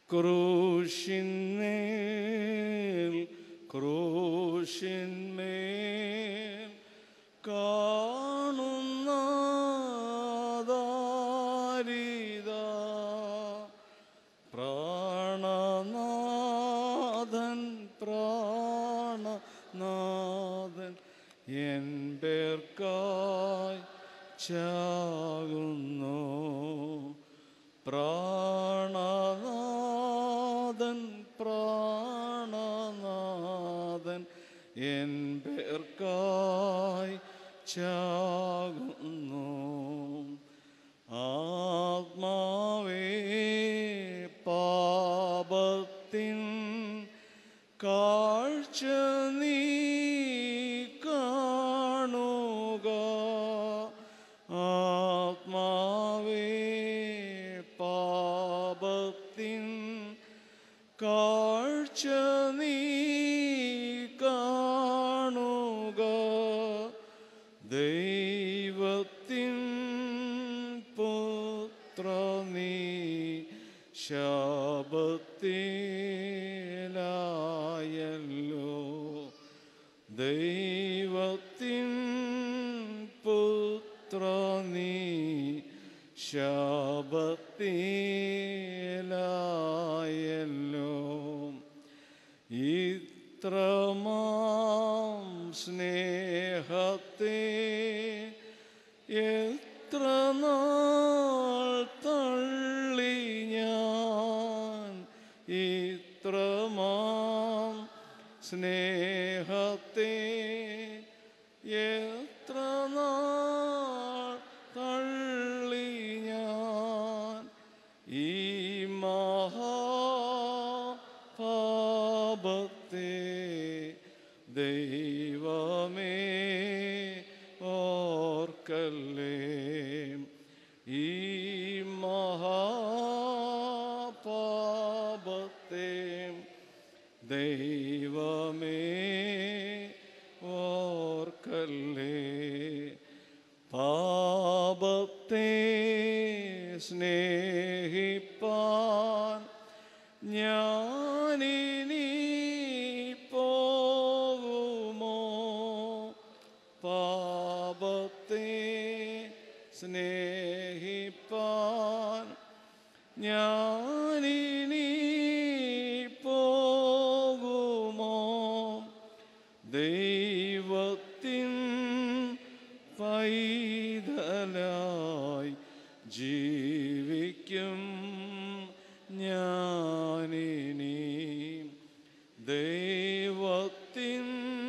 ക്രൂശിന്മേൽ ക്രൂശിന്മേൽ കാണുന്ന ദാരിത പ്രാണനാഥൻ പ്രാണനാഥൻ എൻ പേർക്കായി ചാകുന്നു പ്രാണനാഥൻ പ്രാണനാഥൻ എൻ പേർക്കായി ചാകുന്നു ആത്മാവേ പാപത്തിൻ കാഴ്ച നീ കാണുക ആത്മാവേ പാപത്തിൻ കാഴ്ച നീ കാണുക ദൈവത്തിൻ പുത്ര നീ ശാപത്തിലായല്ലോ ദൈവത്തിൻ പുത്ര നീ ശാപത്തിലായല്ലോ ഇത്രമാം സ്നേഹത്തെ എത്ര നാൾ തള്ളി ഞാൻ ഇത്രമാം സ്നേഹത്തെ എത്ര നാൾ തള്ളി ഞാൻ ഈ മഹാപാപത്തെ ദൈവമേ ഓർക്കല്ലേ ഈ മഹാപാപത്തെ ദൈവമേ ഓർക്കല്ലേ പാപത്തെ സ്നേഹിപ്പാൻ ഞാനിനി പോകുമോ പാപത്തെ സ്നേഹിപ്പാൻ ഞാനിനി പോകുമോ ദൈവത്തിൻ പൈതലായി ജീവിക്കും ഞാനിനി ദൈവത്തിൻ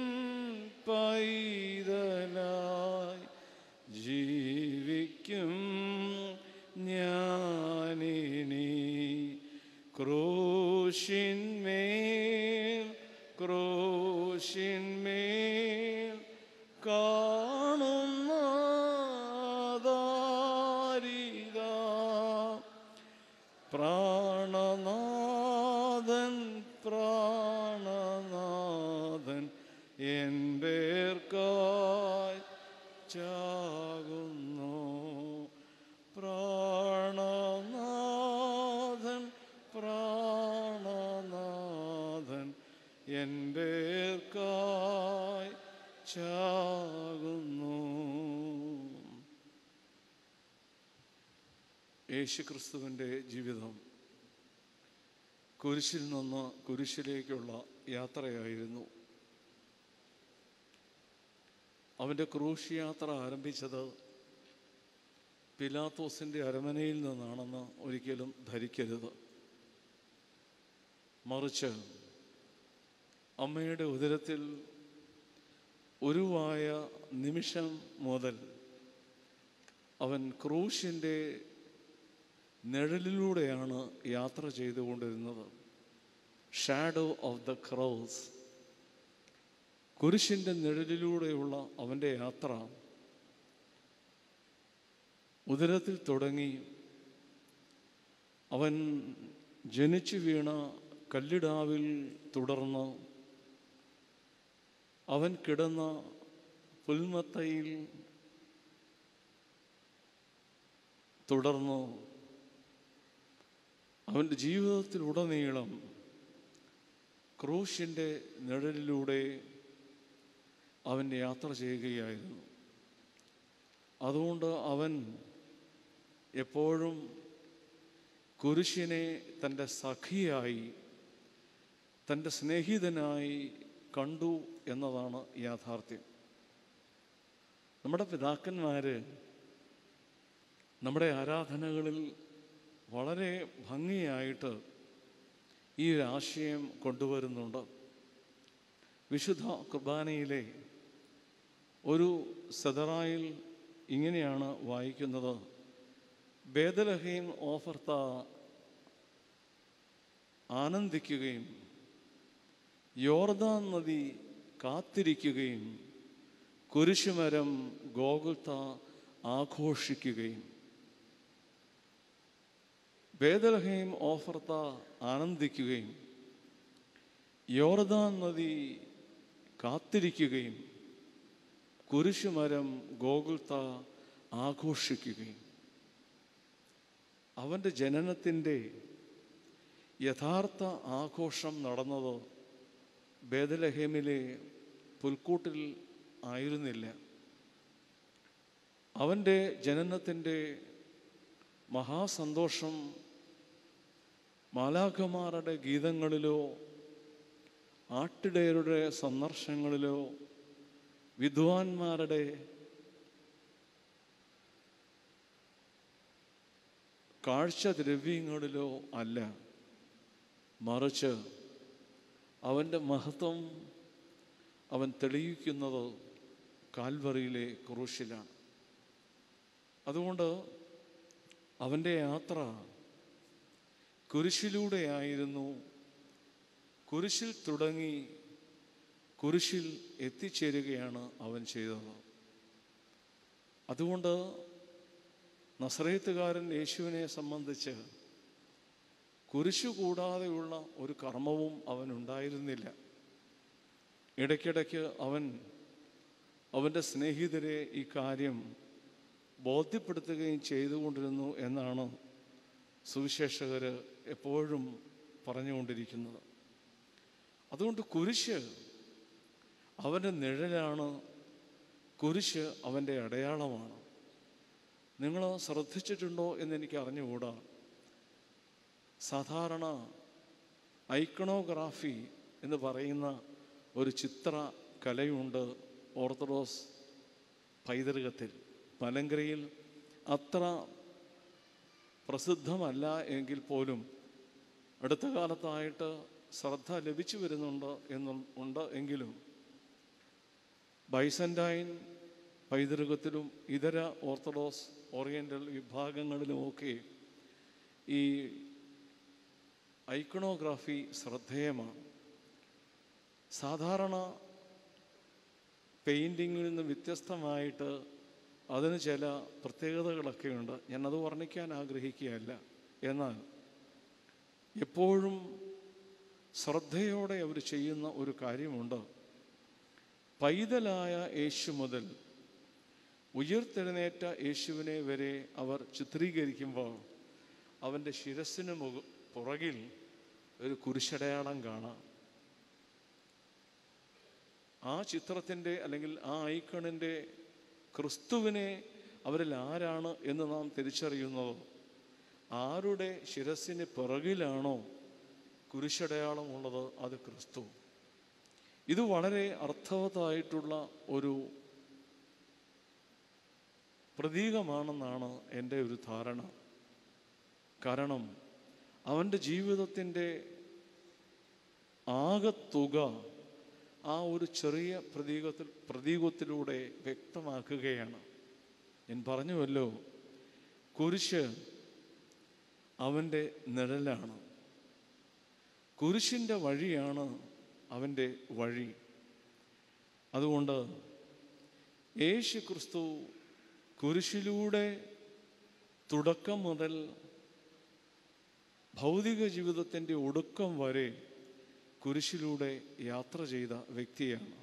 പൈതലായി ജീവിക്കും ഞാനിനി ക്രൂശിന്മേൽ ക്രൂശിന്മേൽ കാണുന്ന ദാരിത പ്രാണനാഥൻ പ്രാണനാഥൻ എൻ പേർക്കായി ചാകുന്നു പ്രാണനാഥൻ പ്രാണനാഥൻ എൻ പേർക്കായി ചാകുന്നു യേശുക്രിസ്തുവിൻ്റെ ജീവിതം കുരിശിൽ നിന്ന് കുരിശിലേക്കുള്ള യാത്രയായിരുന്നു അവൻ്റെ ക്രൂശ് യാത്ര ആരംഭിച്ചത് പിലാത്തോസിൻ്റെ അരമനയിൽ നിന്നാണെന്ന് ഒരിക്കലും ധരിക്കരുത് മറിച്ച് അമ്മയുടെ ഉദരത്തിൽ ഉരുവായ നിമിഷം മുതൽ അവൻ ക്രൂശിൻ്റെ നിഴലിലൂടെയാണ് യാത്ര ചെയ്തുകൊണ്ടിരുന്നത് ഷാഡോ ഓഫ് ദ ക്രൗസ് കുരിശിൻ്റെ നിഴലിലൂടെയുള്ള അവൻ്റെ യാത്ര ഉദരത്തിൽ തുടങ്ങി അവൻ ജനിച്ചു വീണ കല്ലിടാവിൽ തുടർന്ന് അവൻ കിടന്ന പുൽമത്തയിൽ തുടർന്ന് അവൻ്റെ ജീവിതത്തിലുടനീളം ക്രൂശിൻ്റെ നിഴലിലൂടെ അവൻ യാത്ര ചെയ്യുകയായിരുന്നു അതുകൊണ്ട് അവൻ എപ്പോഴും കുരിശിനെ തൻ്റെ സഖിയായി തൻ്റെ സ്നേഹിതനായി കണ്ടു എന്നതാണ് യാഥാർത്ഥ്യം നമ്മുടെ പിതാക്കന്മാർ നമ്മുടെ ആരാധനകളിൽ വളരെ ഭംഗിയായിട്ട് ഈ ഒരു ആശയം കൊണ്ടുവരുന്നുണ്ട് വിശുദ്ധ കുർബാനയിലെ ഒരു സദറായിൽ ഇങ്ങനെയാണ് വായിക്കുന്നത് ബേദലഹീം ഓഫർത്ത ആനന്ദിക്കുകയും യോർദാൻ നദി കാത്തിരിക്കുകയും കുരിശുമരം ഗോകുൽത്ത ആഘോഷിക്കുകയും ബേദലഹീം ഓഫർത്ത ആനന്ദിക്കുകയും യോർദാൻ നദി കാത്തിരിക്കുകയും കുരിശുമരം ഗോകുൽത്ത ആഘോഷിക്കുകയും അവൻ്റെ ജനനത്തിൻ്റെ യഥാർത്ഥ ആഘോഷം നടന്നത് ബേദലഹേമിലെ പുൽക്കൂട്ടിൽ ആയിരുന്നില്ല അവൻ്റെ ജനനത്തിൻ്റെ മഹാസന്തോഷം മാലാഖമാരുടെ ഗീതങ്ങളിലോ ആട്ടിടയരുടെ സന്ദർശങ്ങളിലോ വിദ്വാൻമാരുടെ കാഴ്ചദ്രവ്യങ്ങളിലോ അല്ല മറിച്ച് അവൻ്റെ മഹത്വം അവൻ തെളിയിക്കുന്നത് കാൽവറിയിലെ ക്രൂശിലാണ് അതുകൊണ്ട് അവൻ്റെ യാത്ര കുരിശിലൂടെയായിരുന്നു കുരിശിൽ തുടങ്ങി കുരിശിൽ എത്തിച്ചേരുകയാണ് അവൻ ചെയ്തത് അതുകൊണ്ട് നസ്രയത്തുകാരൻ യേശുവിനെ സംബന്ധിച്ച് കുരിശു കൂടാതെയുള്ള ഒരു കർമ്മവും അവനുണ്ടായിരുന്നില്ല ഇടയ്ക്കിടയ്ക്ക് അവൻ അവൻ്റെ സ്നേഹിതരെ ഈ കാര്യം ബോധ്യപ്പെടുത്തുകയും ചെയ്തുകൊണ്ടിരുന്നു എന്നാണ് സുവിശേഷകർ എപ്പോഴും പറഞ്ഞുകൊണ്ടിരിക്കുന്നത് അതുകൊണ്ട് കുരിശ് അവൻ്റെ നിഴലാണ് കുരിശ് അവൻ്റെ അടയാളമാണ് നിങ്ങൾ ശ്രദ്ധിച്ചിട്ടുണ്ടോ എന്നെനിക്ക് അറിഞ്ഞുകൂടാ സാധാരണ ഐക്കണോഗ്രാഫി എന്ന് പറയുന്ന ഒരു ചിത്ര കലയുണ്ട് ഓർത്തഡോക്സ് പൈതൃകത്തിൽ മലങ്കരയിൽ അത്ര പ്രസിദ്ധമല്ല എങ്കിൽ പോലും അടുത്ത കാലത്തായിട്ട് ശ്രദ്ധ ലഭിച്ചു വരുന്നുണ്ട് എന്നു ഉണ്ട് എങ്കിലും ബൈസൻറ്റൈൻ പൈതൃകത്തിലും ഇതര ഓർത്തഡോക്സ് ഓറിയൻ്റൽ വിഭാഗങ്ങളിലുമൊക്കെ ഈ ഐക്കണോഗ്രാഫി ശ്രദ്ധേയമാണ് സാധാരണ പെയിൻറ്റിങ്ങിൽ നിന്ന് വ്യത്യസ്തമായിട്ട് അതിന് ചില പ്രത്യേകതകളൊക്കെ ഉണ്ട് ഞാനത് വർണ്ണിക്കാൻ ആഗ്രഹിക്കുകയല്ല എന്നാൽ എപ്പോഴും ശ്രദ്ധയോടെ അവർ ചെയ്യുന്ന ഒരു കാര്യമുണ്ട് പൈതലായ യേശു മുതൽ ഉയർത്തെഴുന്നേറ്റ യേശുവിനെ വരെ അവർ ചിത്രീകരിക്കുമ്പോൾ അവൻ്റെ ശിരസിന് മുക പുറകിൽ ഒരു കുരിശടയാളം കാണാം ആ ചിത്രത്തിൻ്റെ അല്ലെങ്കിൽ ആ ഐക്കണിൻ്റെ ക്രിസ്തുവിനെ അവരിൽ ആരാണ് എന്ന് നാം തിരിച്ചറിയുന്നതോ ആരുടെ ശിരസിന് പിറകിലാണോ കുരിശടയാളം ഉള്ളത് അത് ക്രിസ്തു ഇത് വളരെ അർത്ഥവത്തായിട്ടുള്ള ഒരു പ്രതീകമാണെന്നാണ് എൻ്റെ ഒരു ധാരണ കാരണം അവൻ്റെ ജീവിതത്തിൻ്റെ ആകത്തുക ആ ഒരു ചെറിയ പ്രതീകത്തിൽ പ്രതീകത്തിലൂടെ വ്യക്തമാക്കുകയാണ് ഞാൻ പറഞ്ഞുവല്ലോ കുരിശ് അവൻ്റെ നിഴലാണ് കുരിശിൻ്റെ വഴിയാണ് അവൻ്റെ വഴി അതുകൊണ്ട് യേശു ക്രിസ്തു കുരിശിലൂടെ തുടക്കം മുതൽ ഭൗതിക ജീവിതത്തിൻ്റെ ഒടുക്കം വരെ കുരിശിലൂടെ യാത്ര ചെയ്ത വ്യക്തിയാണ്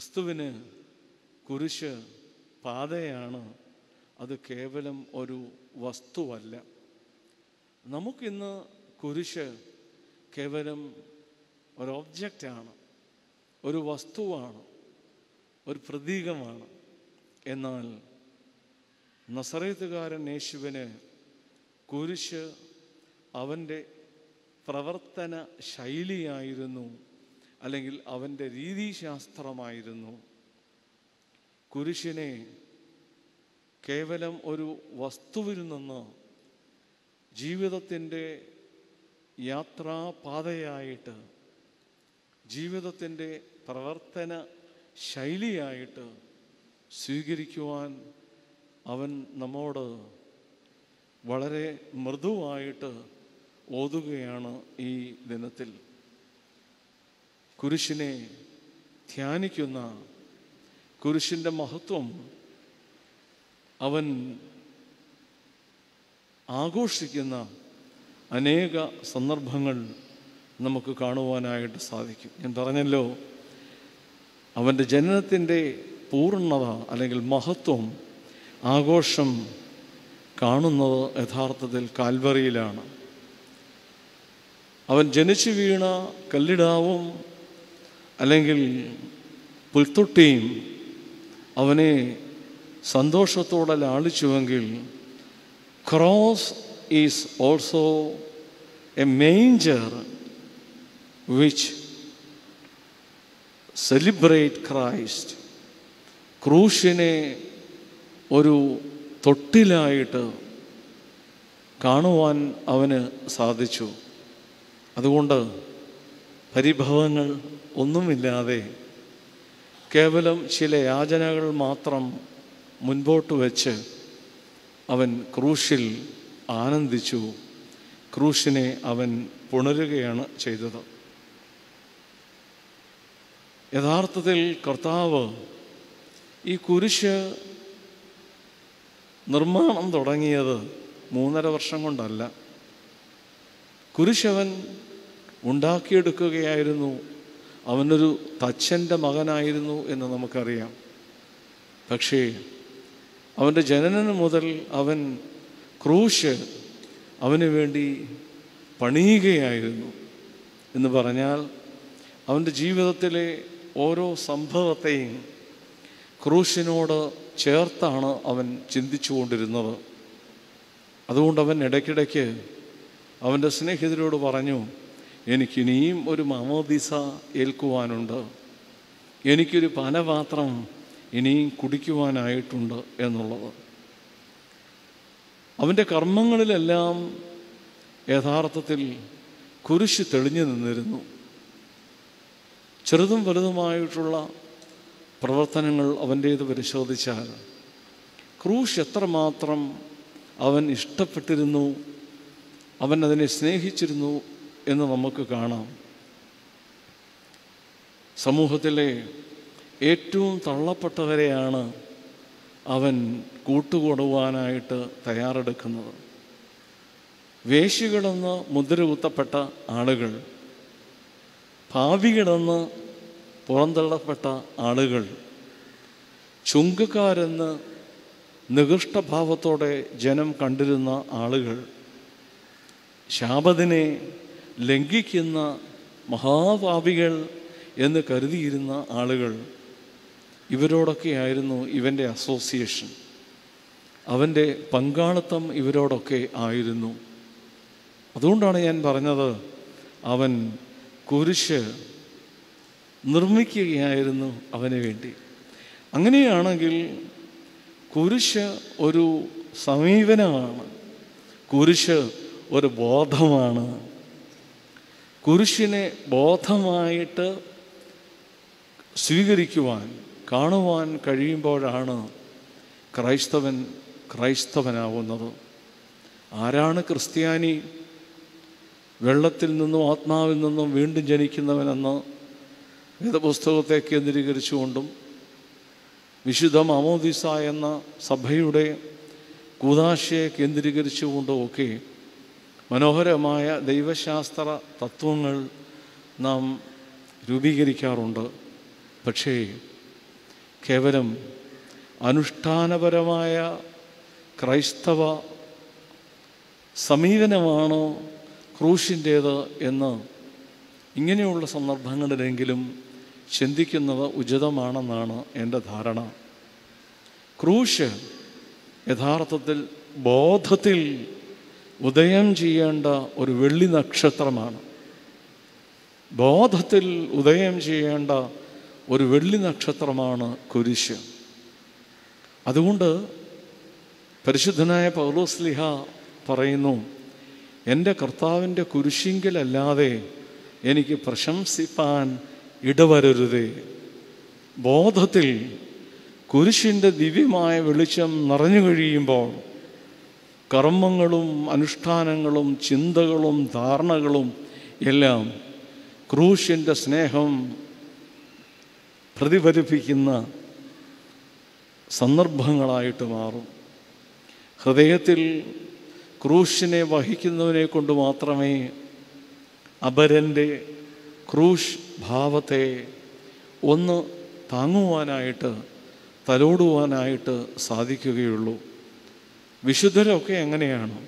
ക്രിസ്തുവിന് കുരിശ് പാതയാണ് അത് കേവലം ഒരു വസ്തുവല്ല നമുക്കിന്ന് കുരിശ് കേവലം ഒരു ഒബ്ജക്റ്റാണ് ഒരു വസ്തുവാണ് ഒരു പ്രതീകമാണ് എന്നാൽ നസറേത്തുകാരൻ യേശുവിന് കുരിശ് അവൻ്റെ പ്രവർത്തന ശൈലിയായിരുന്നു അല്ലെങ്കിൽ അവൻ്റെ രീതിശാസ്ത്രമായിരുന്നു കുരിശിനെ കേവലം ഒരു വസ്തുവിൽ നിന്ന് ജീവിതത്തിൻ്റെ യാത്രാപാതയായിട്ട് ജീവിതത്തിൻ്റെ പ്രവർത്തന ശൈലിയായിട്ട് സ്വീകരിക്കുവാൻ അവൻ നമ്മോട് വളരെ മൃദുവായിട്ട് ഓതുകയാണ് ഈ ദിനത്തിൽ കുരിശിനെ ധ്യാനിക്കുന്ന കുരിശിൻ്റെ മഹത്വം അവൻ ആഘോഷിക്കുന്ന അനേക സന്ദർഭങ്ങൾ നമുക്ക് കാണുവാനായിട്ട് സാധിക്കും ഞാൻ പറഞ്ഞല്ലോ അവൻ്റെ ജനനത്തിൻ്റെ പൂർണ്ണത അല്ലെങ്കിൽ മഹത്വം ആഘോഷം കാണുന്നത് യഥാർത്ഥത്തിൽ കാൽവറിയിലാണ് അവൻ ജനിച്ചു വീണ കല്ലിടാവും അല്ലെങ്കിൽ പുൽത്തൊട്ടിയും അവനെ സന്തോഷത്തോടെ ലാളിച്ചുവെങ്കിൽ cross is also a manger which celebrate Christ ക്രൂശിനെ ഒരു തൊട്ടിലായിട്ട് കാണുവാൻ അവന് സാധിച്ചു അതുകൊണ്ട് പരിഭവങ്ങൾ ഒന്നുമില്ലാതെ കേവലം ചില യാചനകൾ മാത്രം മുൻപോട്ട് വെച്ച് അവൻ ക്രൂശിൽ ആനന്ദിച്ചു ക്രൂശിനെ അവൻ പുണരുകയാണ് ചെയ്തത് യഥാർത്ഥത്തിൽ കർത്താവ് ഈ കുരിശ് നിർമ്മാണം തുടങ്ങിയത് മൂന്നര വർഷം കൊണ്ടല്ല കുരിശവൻ ഉണ്ടാക്കിയെടുക്കുകയായിരുന്നു അവനൊരു തച്ചൻ്റെ മകനായിരുന്നു എന്ന് നമുക്കറിയാം പക്ഷേ അവൻ്റെ ജനനം മുതൽ അവൻ ക്രൂശ് അവന് വേണ്ടി പണിയുകയായിരുന്നു എന്ന് പറഞ്ഞാൽ അവൻ്റെ ജീവിതത്തിലെ ഓരോ സംഭവത്തെയും ക്രൂശിനോട് ചേർത്താണ് അവൻ ചിന്തിച്ചു കൊണ്ടിരുന്നത് അതുകൊണ്ട് അവൻ ഇടയ്ക്കിടയ്ക്ക് അവൻ്റെ സ്നേഹിതരോട് പറഞ്ഞു എനിക്കിനിയും ഒരു മാമോദിസ ഏൽക്കുവാനുണ്ട് എനിക്കൊരു പാനപാത്രം ഇനിയും കുടിക്കുവാനായിട്ടുണ്ട് എന്നുള്ളത് അവൻ്റെ കർമ്മങ്ങളിലെല്ലാം യഥാർത്ഥത്തിൽ കുരിശ് തെളിഞ്ഞു നിന്നിരുന്നു ചെറുതും വലുതുമായിട്ടുള്ള പ്രവർത്തനങ്ങൾ അവൻ്റേത് പരിശോധിച്ചാൽ ക്രൂശ് എത്രമാത്രം അവൻ ഇഷ്ടപ്പെട്ടിരുന്നു അവൻ അതിനെ സ്നേഹിച്ചിരുന്നു എന്ന് നമുക്ക് കാണാം സമൂഹത്തിലെ ഏറ്റവും തള്ളപ്പെട്ടവരെയാണ് അവൻ കൂട്ടുകൊടുവാനായിട്ട് തയ്യാറെടുക്കുന്നത് വേശികളെന്ന് മുദ്ര കുത്തപ്പെട്ട ആളുകൾ ഭാവികളെന്ന് പുറന്തള്ളപ്പെട്ട ആളുകൾ ചുങ്കക്കാരെന്ന് നികൃഷ്ടഭാവത്തോടെ ജനം കണ്ടിരുന്ന ആളുകൾ ശാപതിനെ ലംഘിക്കുന്ന മഹാപാപികൾ എന്ന് കരുതിയിരുന്ന ആളുകൾ ഇവരോടൊക്കെയായിരുന്നു ഇവൻ്റെ അസോസിയേഷൻ അവൻ്റെ പങ്കാളിത്തം ഇവരോടൊക്കെ ആയിരുന്നു അതുകൊണ്ടാണ് ഞാൻ പറഞ്ഞത് അവൻ കുരിശ് നിർമ്മിക്കുകയായിരുന്നു അവന് വേണ്ടി അങ്ങനെയാണെങ്കിൽ കുരിശ് ഒരു സമീപനമാണ് കുരിശ് ഒരു ബോധമാണ് കുരിശിനെ ബോധമായിട്ട് സ്വീകരിക്കുവാൻ കാണുവാൻ കഴിയുമ്പോഴാണ് ക്രൈസ്തവൻ ക്രൈസ്തവനാവുന്നത് ആരാണ് ക്രിസ്ത്യാനി വെള്ളത്തിൽ നിന്നും ആത്മാവിൽ നിന്നും വീണ്ടും ജനിക്കുന്നവനെന്ന് വേദപുസ്തകത്തെ കേന്ദ്രീകരിച്ചുകൊണ്ടും വിശുദ്ധ മാമോദിസ എന്ന സഭയുടെ കൂതാശയെ കേന്ദ്രീകരിച്ചുകൊണ്ടും ഒക്കെ മനോഹരമായ ദൈവശാസ്ത്ര തത്വങ്ങൾ നാം രൂപീകരിക്കാറുണ്ട് പക്ഷേ കേവലം അനുഷ്ഠാനപരമായ ക്രൈസ്തവ സമീപനമാണോ ക്രൂശിൻ്റേത് എന്ന് ഇങ്ങനെയുള്ള സന്ദർഭങ്ങളിലെങ്കിലും ചിന്തിക്കുന്നത് ഉചിതമാണെന്നാണ് എൻ്റെ ധാരണ ക്രൂശ് യഥാർത്ഥത്തിൽ ബോധത്തിൽ ഉദയം ചെയ്യേണ്ട ഒരു വെള്ളി നക്ഷത്രമാണ് ബോധത്തിൽ ഉദയം ചെയ്യേണ്ട ഒരു വെള്ളി നക്ഷത്രമാണ് കുരിശ് അതുകൊണ്ട് പരിശുദ്ധനായ പൗലോസ്ലിഹ പറയുന്നു എൻ്റെ കർത്താവിൻ്റെ കുരിശിങ്കലല്ലാതെ എനിക്ക് പ്രശംസിപ്പാൻ ഇടവരരുതേ ബോധത്തിൽ കുരിശിൻ്റെ ദിവ്യമായ വെളിച്ചം നിറഞ്ഞു കഴിയുമ്പോൾ കർമ്മങ്ങളും അനുഷ്ഠാനങ്ങളും ചിന്തകളും ധാരണകളും എല്ലാം ക്രൂശിൻ്റെ സ്നേഹം പ്രതിഫലിപ്പിക്കുന്ന സന്ദർഭങ്ങളായിട്ട് മാറും ഹൃദയത്തിൽ ക്രൂശിനെ വഹിക്കുന്നവനെ കൊണ്ട് മാത്രമേ അപരൻ്റെ ക്രൂശ് ഭാവത്തെ ഒന്ന് താങ്ങുവാനായിട്ട് തലോടുവാനായിട്ട് സാധിക്കുകയുള്ളൂ വിശുദ്ധരൊക്കെ എങ്ങനെയാണ്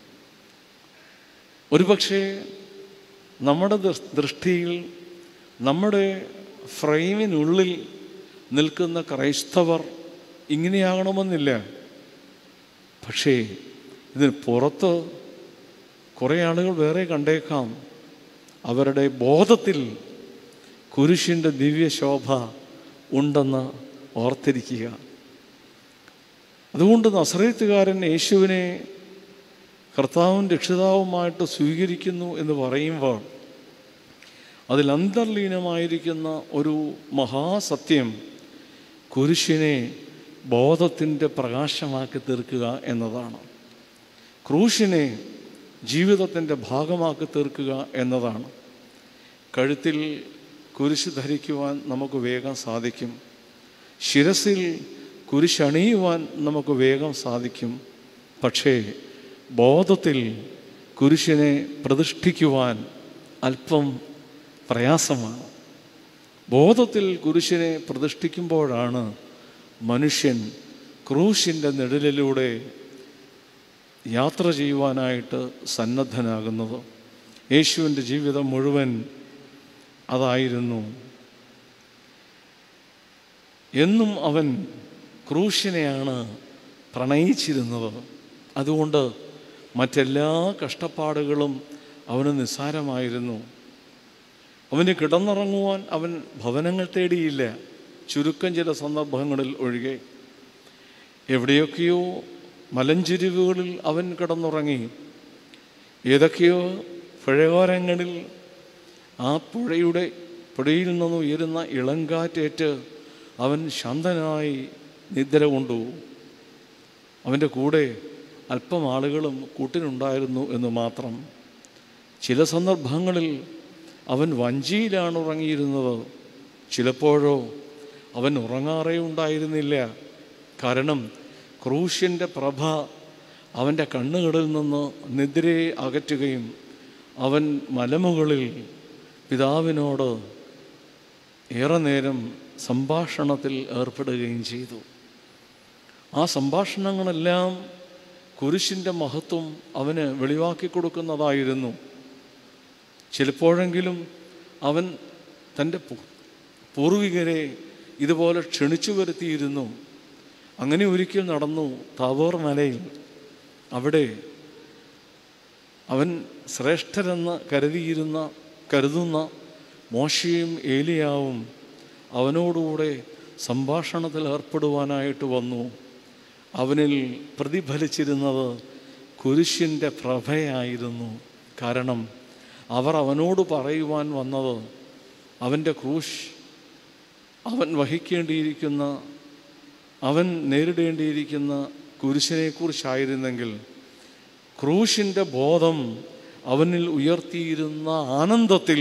ഒരുപക്ഷെ നമ്മുടെ ദൃ- ദൃഷ്ടിയിൽ നമ്മുടെ ഫ്രെയിമിനുള്ളിൽ നിൽക്കുന്ന ക്രൈസ്തവർ ഇങ്ങനെയാകണമെന്നില്ല പക്ഷേ ഇതിന് പുറത്ത് കുറേ ആളുകൾ വേറെ കണ്ടേക്കാം അവരുടെ ബോധത്തിൽ കുരിശിൻ്റെ ദിവ്യശോഭ ഉണ്ടെന്ന് ഓർത്തിരിക്കുക അതുകൊണ്ട് നസ്രയത്തുകാരൻ യേശുവിനെ കർത്താവും രക്ഷിതാവുമായിട്ട് സ്വീകരിക്കുന്നു എന്ന് പറയുമ്പോൾ അതിൽ അന്തർലീനമായിരിക്കുന്ന ഒരു മഹാസത്യം കുരിശിനെ ബോധത്തിൻ്റെ പ്രകാശമാക്കി തീർക്കുക എന്നതാണ് ക്രൂശിനെ ജീവിതത്തിൻ്റെ ഭാഗമാക്കി തീർക്കുക എന്നതാണ് കഴുത്തിൽ കുരിശ് ധരിക്കുവാൻ നമുക്ക് വേഗം സാധിക്കും ശിരസിൽ കുരിശണിയുവാൻ നമുക്ക് വേഗം സാധിക്കും പക്ഷേ ബോധത്തിൽ കുരിശിനെ പ്രതിഷ്ഠിക്കുവാൻ അല്പം പ്രയാസമാണ് ബോധത്തിൽ കുരിശിനെ പ്രതിഷ്ഠിക്കുമ്പോഴാണ് മനുഷ്യൻ ക്രൂശിൻ്റെ നിഴലിലൂടെ യാത്ര ചെയ്യുവാനായിട്ട് സന്നദ്ധനാകുന്നത് യേശുവിൻ്റെ ജീവിതം മുഴുവൻ അതായിരുന്നു എന്നും അവൻ ക്രൂശിനെയാണ് പ്രണയിച്ചിരുന്നത് അതുകൊണ്ട് മറ്റെല്ലാ കഷ്ടപ്പാടുകളും അവന് നിസ്സാരമായിരുന്നു അവന് കിടന്നുറങ്ങുവാൻ അവൻ ഭവനങ്ങൾ തേടിയില്ല ചുരുക്കം ചില സന്ദർഭങ്ങളിൽ ഒഴികെ എവിടെയൊക്കെയോ മലഞ്ചെരിവുകളിൽ അവൻ കിടന്നുറങ്ങി ഏതൊക്കെയോ പുഴയോരങ്ങളിൽ ആ പുഴയുടെ പുഴയിൽ നിന്ന് ഉയരുന്ന ഇളങ്കാറ്റേറ്റ് അവൻ ശാന്തനായി നിദ്ര കൊണ്ടു അവൻ്റെ കൂടെ അല്പം ആളുകളും കൂട്ടിനുണ്ടായിരുന്നു എന്ന് മാത്രം ചില സന്ദർഭങ്ങളിൽ അവൻ വഞ്ചിയിലാണ് ഉറങ്ങിയിരുന്നത് ചിലപ്പോഴോ അവൻ ഉറങ്ങാറേ ഉണ്ടായിരുന്നില്ല കാരണം ക്രൂശിൻ്റെ പ്രഭ അവൻ്റെ കണ്ണുകളിൽ നിന്ന് നിദ്രയെ അകറ്റുകയും അവൻ മലമുകളിൽ പിതാവിനോട് ഏറെ നേരം സംഭാഷണത്തിൽ ഏർപ്പെടുകയും ചെയ്തു ആ സംഭാഷണങ്ങളെല്ലാം കുരിശിൻ്റെ മഹത്വം അവന് വെളിവാക്കി കൊടുക്കുന്നതായിരുന്നു ചിലപ്പോഴെങ്കിലും അവൻ തൻ്റെ പൂ- പൂർവികരെ ഇതുപോലെ ക്ഷണിച്ചു വരുത്തിയിരുന്നു അങ്ങനെ ഒരിക്കൽ നടന്നു താവോർ മലയിൽ അവിടെ അവൻ ശ്രേഷ്ഠരെന്ന് കരുതിയിരുന്ന കരുതുന്ന മോശയും ഏലിയാവും അവനോടുകൂടെ സംഭാഷണത്തിൽ ഏർപ്പെടുവാനായിട്ട് വന്നു അവനിൽ പ്രതിഫലിച്ചിരുന്നത് കുരിശിൻ്റെ പ്രഭയായിരുന്നു കാരണം അവർ അവനോട് പറയുവാൻ വന്നത് അവൻ്റെ ക്രൂശ് അവൻ വഹിക്കേണ്ടിയിരിക്കുന്ന അവൻ നേരിടേണ്ടിയിരിക്കുന്ന കുരിശിനെക്കുറിച്ചായിരുന്നെങ്കിൽ ക്രൂശിൻ്റെ ബോധം അവനിൽ ഉയർത്തിയിരുന്ന ആനന്ദത്തിൽ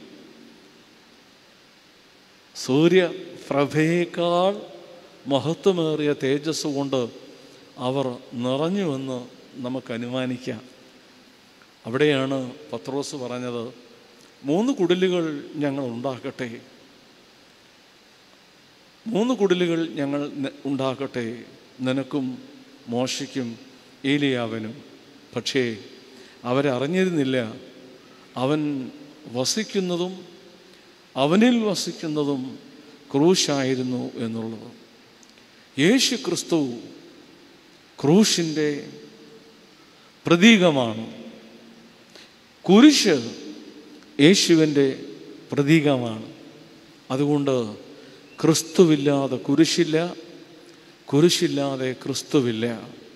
സൂര്യപ്രഭയേക്കാൾ മഹത്വമേറിയ തേജസ് കൊണ്ട് അവർ നിറഞ്ഞുവെന്ന് നമുക്ക് അനുമാനിക്കാം അവിടെയാണ് പത്രോസ് പറഞ്ഞത് മൂന്ന് കുടിലുകൾ ഞങ്ങൾ ഉണ്ടാക്കട്ടെ മൂന്ന് കുടിലുകൾ ഞങ്ങൾ ന- ഉണ്ടാക്കട്ടെ നിനക്കും മോശയ്ക്കും ഏലിയാവനും പക്ഷേ അവരറിഞ്ഞിരുന്നില്ല അവൻ വസിക്കുന്നതും അവനിൽ വസിക്കുന്നതും ക്രൂശായിരുന്നു എന്നുള്ളത് യേശു ക്രിസ്തു ക്രൂശിൻ്റെ പ്രതീകമാണ് കുരിശ് യേശുവിൻ്റെ പ്രതീകമാണ് അതുകൊണ്ട് ക്രിസ്തുവില്ലാതെ കുരിശില്ല കുരിശില്ലാതെ ക്രിസ്തുവില്ല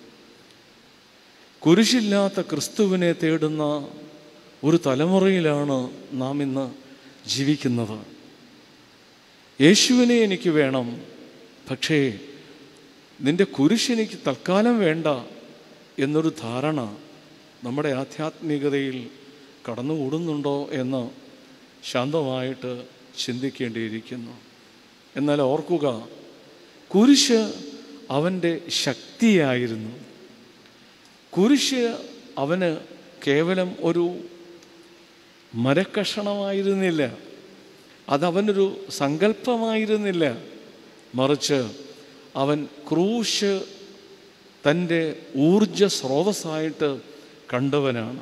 കുരിശില്ലാത്ത ക്രിസ്തുവിനെ തേടുന്ന ഒരു തലമുറയിലാണ് നാം ഇന്ന് ജീവിക്കുന്നത് യേശുവിനെ എനിക്ക് വേണം പക്ഷേ നിന്റെ കുരിശ് എനിക്ക് തൽക്കാലം വേണ്ട എന്നൊരു ധാരണ നമ്മുടെ ആധ്യാത്മികതയിൽ കടന്നുകൂടുന്നുണ്ടോ എന്ന് ശാന്തമായിട്ട് ചിന്തിക്കേണ്ടിയിരിക്കുന്നു എന്നാൽ ഓർക്കുക കുരിശ് അവൻ്റെ ശക്തിയായിരുന്നു കുരിശ് അവന് കേവലം ഒരു മരക്കഷണമായിരുന്നില്ല അതവനൊരു സങ്കല്പമായിരുന്നില്ല മറിച്ച് അവൻ ക്രൂശ് തൻ്റെ ഊർജ സ്രോതസ്സായിട്ട് കണ്ടവനാണ്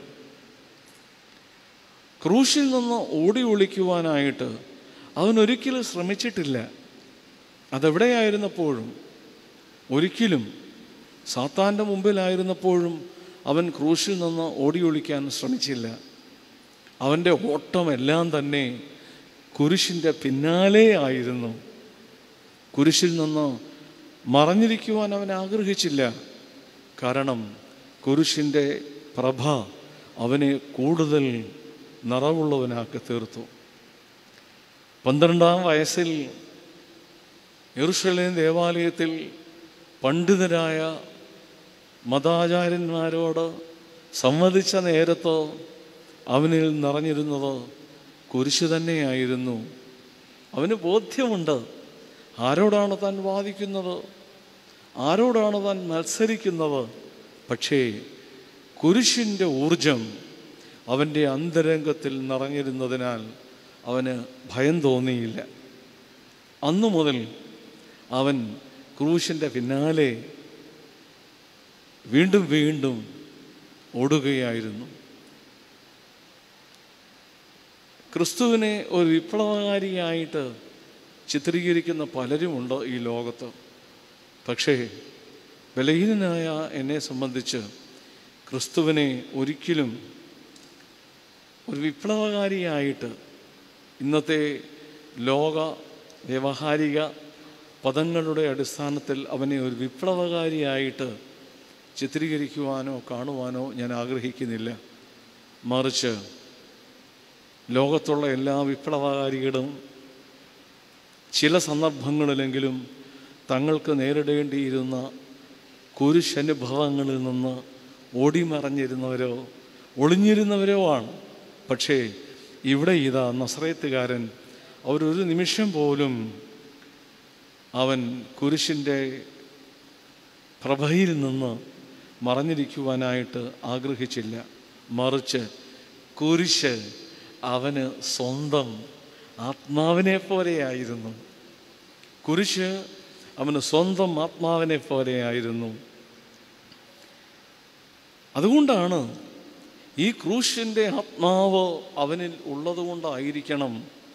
ക്രൂശിൽ നിന്ന് ഓടി ഒളിക്കുവാനായിട്ട് അവൻ ഒരിക്കലും ശ്രമിച്ചിട്ടില്ല അതെവിടെയായിരുന്നപ്പോഴും ഒരിക്കലും സാത്താൻ്റെ മുമ്പിലായിരുന്നപ്പോഴും അവൻ ക്രൂശിൽ നിന്ന് ഓടി ഒളിക്കാൻ ശ്രമിച്ചില്ല അവൻ്റെ ഓട്ടമെല്ലാം തന്നെ കുരിശിൻ്റെ പിന്നാലെ ആയിരുന്നു കുരിശിൽ നിന്ന് മറഞ്ഞിരിക്കുവാൻ അവൻ ആഗ്രഹിച്ചില്ല കാരണം കുരിശിൻ്റെ പ്രഭ അവനെ കൂടുതൽ നിറവുള്ളവനാക്കി തീർത്തു പന്ത്രണ്ടാം വയസ്സിൽ യെറുഷലേം ദേവാലയത്തിൽ പണ്ഡിതരായ മതാചാര്യന്മാരോട് സംവദിച്ച നേരത്ത് അവനിൽ നിറഞ്ഞിരുന്നത് കുരിശ് തന്നെയായിരുന്നു അവന് ബോധ്യമുണ്ട് ആരോടാണ് താൻ വാദിക്കുന്നത് ആരോടാണ് താൻ മത്സരിക്കുന്നത് പക്ഷേ കുരിശിൻ്റെ ഊർജം അവൻ്റെ അന്തരംഗത്തിൽ നിറഞ്ഞിരുന്നതിനാൽ അവന് ഭയം തോന്നിയില്ല അന്നു മുതൽ അവൻ ക്രൂശിൻ്റെ പിന്നാലെ വീണ്ടും വീണ്ടും ഓടുകയായിരുന്നു ക്രിസ്തുവിനെ ഒരു വിപ്ലവകാരിയായിട്ട് ചിത്രീകരിക്കുന്ന പലരുമുണ്ട് ഈ ലോകത്ത് പക്ഷേ ബലഹീനനായ എന്നെ സംബന്ധിച്ച് ക്രിസ്തുവിനെ ഒരിക്കലും ഒരു വിപ്ലവകാരിയായിട്ട് ഇന്നത്തെ ലോക വ്യവഹാരിക പദങ്ങളുടെ അടിസ്ഥാനത്തിൽ അവനെ ഒരു വിപ്ലവകാരിയായിട്ട് ചിത്രീകരിക്കുവാനോ കാണുവാനോ ഞാൻ ആഗ്രഹിക്കുന്നില്ല മറിച്ച് ലോകത്തുള്ള എല്ലാ വിപ്ലവകാരികളും ചില സന്ദർഭങ്ങളിലെങ്കിലും തങ്ങൾക്ക് നേരിടേണ്ടിയിരുന്ന കുരിശനുഭവങ്ങളിൽ നിന്ന് ഓടിമറഞ്ഞിരുന്നവരോ ഒളിഞ്ഞിരുന്നവരോ ആണ് പക്ഷേ ഇവിടെ ഇതാ നസ്രയത്തുകാരൻ അവരൊരു നിമിഷം പോലും അവൻ കുരിശിൻ്റെ പ്രഭയിൽ നിന്ന് മറഞ്ഞിരിക്കുവാനായിട്ട് ആഗ്രഹിച്ചില്ല മറിച്ച് കുരിശ് അവന് സ്വന്തം ആത്മാവിനെ പോലെയായിരുന്നു കുരിശ് അവന് സ്വന്തം ആത്മാവിനെ പോലെയായിരുന്നു അതുകൊണ്ടാണ് ഈ ക്രൂശിൻ്റെ ആത്മാവ് അവനിൽ ഉള്ളതുകൊണ്ടായിരിക്കണം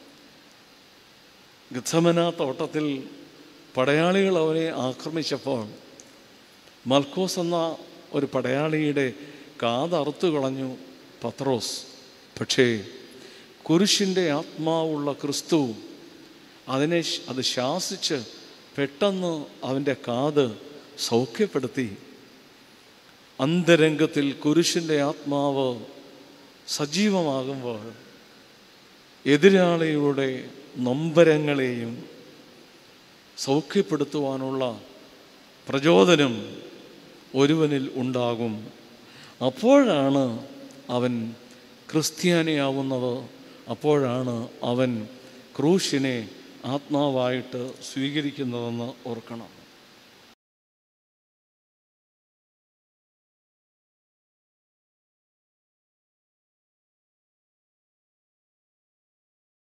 ഗന്ധമന തോട്ടത്തിൽ പടയാളികൾ അവനെ ആക്രമിച്ചപ്പോൾ മൽക്കോസ് എന്ന ഒരു പടയാളിയുടെ കാതറുത്തു കളഞ്ഞു പത്രോസ് പക്ഷേ കുരിശിൻ്റെ ആത്മാവുള്ള ക്രിസ്തു അതിനെ ശ്- അത് ശാസിച്ച് പെട്ടെന്ന് അവൻ്റെ കാത് സൗഖ്യപ്പെടുത്തി അന്തരംഗത്തിൽ കുരിശിൻ്റെ ആത്മാവ് സജീവമാകുമ്പോൾ എതിരാളിയുടെ നൊമ്പരങ്ങളെയും സൗഖ്യപ്പെടുത്തുവാനുള്ള പ്രചോദനം ഒരുവനിൽ ഉണ്ടാകും അപ്പോഴാണ് അവൻ ക്രിസ്ത്യാനിയാവുന്നത് അപ്പോഴാണ് അവൻ ക്രൂശിനെ ആത്മാവായിട്ട് സ്വീകരിക്കുന്നതെന്ന് ഓർക്കണം